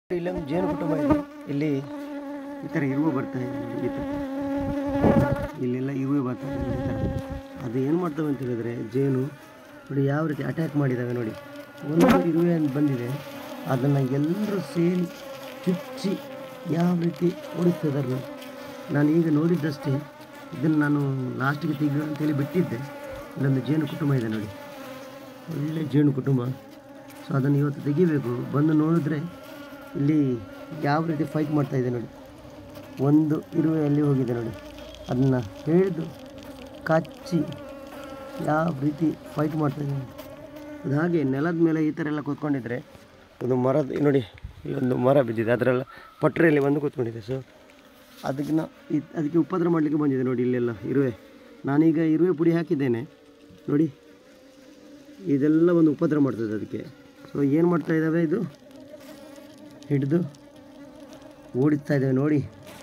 ಇಲ್ಲೊಂದು ಜೇನು ಕುಟುಂಬ ಇದೆ ಇಲ್ಲಿ ಈ ಥರ ಇರುವೆ ಬರ್ತಾ ಇದೆ ನೋಡಿ ಈ ಥರ ಇಲ್ಲೆಲ್ಲ ಇರುವೆ ಬರ್ತಾ ಇದೆ ನೋಡಿ ಈ ಥರ ಅದು ಏನು ಮಾಡ್ತವೆ ಅಂತ ಹೇಳಿದ್ರೆ ಜೇನು ನೋಡಿ ಯಾವ ರೀತಿ ಅಟ್ಯಾಕ್ ಮಾಡಿದ್ದಾವೆ ನೋಡಿ ಒಂದು ಇರುವೆ ಅಂತ ಬಂದಿದೆ ಅದನ್ನು ಎಲ್ಲರೂ ಸೇರಿ ಚುಚ್ಚಿ ಯಾವ ರೀತಿ ಓಡಿಸ್ತಿದ್ದಾರೆ ನೋಡಿ ನಾನು ಈಗ ನೋಡಿದ್ದಷ್ಟೇ ಇದನ್ನು ನಾನು ಲಾಸ್ಟಿಗೆ ತೆಗೆಯು ಅಂತೇಳಿ ಬಿಟ್ಟಿದ್ದೆ ಇಲ್ಲೊಂದು ಜೇನು ಕುಟುಂಬ ಇದೆ ನೋಡಿ ಒಳ್ಳೆ ಜೇನು ಕುಟುಂಬ ಸೊ ಅದನ್ನು ಇವತ್ತು ತೆಗಿಬೇಕು ಬಂದು ನೋಡಿದ್ರೆ ಇಲ್ಲಿ ಯಾವ ರೀತಿ ಫೈಟ್ ಮಾಡ್ತಾ ಇದೆ ನೋಡಿ ಒಂದು ಇರುವೆ ಅಲ್ಲಿ ಹೋಗಿದೆ ನೋಡಿ ಅದನ್ನು ಹಿಡಿದು ಕಚ್ಚಿ ಯಾವ ರೀತಿ ಫೈಟ್ ಮಾಡ್ತಾ ಇದೆ ನೋಡಿ. ಅದು ಹಾಗೆ ನೆಲದ ಮೇಲೆ ಈ ಥರ ಎಲ್ಲ ಕೂತ್ಕೊಂಡಿದ್ರೆ ಒಂದು ಮರದ ನೋಡಿ ಇಲ್ಲೊಂದು ಮರ ಬಿದ್ದಿದೆ ಅದರೆಲ್ಲ ಪಟ್ರೆಯಲ್ಲಿ ಬಂದು ಕೂತ್ಕೊಂಡಿದೆ ಸೊ ಅದಕ್ಕೆ ನಾ ಇದ್- ಅದಕ್ಕೆ ಉಪದ್ರ ಮಾಡಲಿಕ್ಕೆ ಬಂದಿದೆ ನೋಡಿ ಇಲ್ಲೆಲ್ಲ ಇರುವೆ ನಾನೀಗ ಇರುವೆ ಪುಡಿ ಹಾಕಿದ್ದೇನೆ ನೋಡಿ ಇದೆಲ್ಲ ಒಂದು ಉಪದ್ರ ಮಾಡ್ತದೆ ಅದಕ್ಕೆ ಸೊ ಏನು ಮಾಡ್ತಾ ಇದ್ದಾವೆ ಇದು ಹಿಡಿದು ಓಡಿಸ್ತಾ ಇದ್ದಾವೆ ನೋಡಿ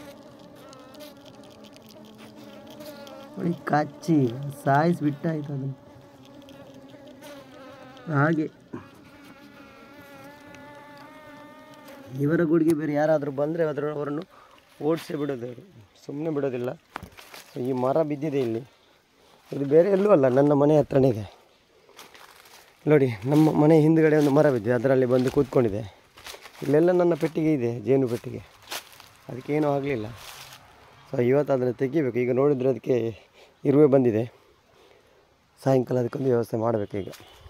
ನೋಡಿ ಕಚ್ಚಿ ಸಾಯಿಸಿಬಿಟ್ಟಾಯ್ತು ಅದನ್ನು ಹಾಗೆ ಇವರ ಗುಡಿಗೆ ಬೇರೆ ಯಾರಾದರೂ ಬಂದರೆ ಅದರ ಅವರನ್ನು ಓಡಿಸೇ ಬಿಡೋದು ಅವರು ಸುಮ್ಮನೆ ಬಿಡೋದಿಲ್ಲ ಈ ಮರ ಬಿದ್ದಿದೆ ಇಲ್ಲಿ ಇದು ಬೇರೆ ಎಲ್ಲೂ ಅಲ್ಲ ನನ್ನ ಮನೆ ಹತ್ರನೇ ಇದೆ ನೋಡಿ ನಮ್ಮ ಮನೆ ಹಿಂದ್ಗಡೆ ಒಂದು ಮರ ಬಿದ್ದಿದೆ ಅದರಲ್ಲಿ ಬಂದು ಕೂತ್ಕೊಂಡಿದೆ ಇಲ್ಲೆಲ್ಲ ನನ್ನ ಪೆಟ್ಟಿಗೆ ಇದೆ ಜೇನು ಪೆಟ್ಟಿಗೆ ಅದಕ್ಕೇನೂ ಆಗಲಿಲ್ಲ ಸೊ ಇವತ್ತು ಅದನ್ನು ತೆಗಿಬೇಕು ಈಗ ನೋಡಿದರೆ ಅದಕ್ಕೆ ಇರುವೆ ಬಂದಿದೆ ಸಾಯಂಕಾಲ ಅದಕ್ಕೊಂದು ವ್ಯವಸ್ಥೆ ಮಾಡಬೇಕು ಈಗ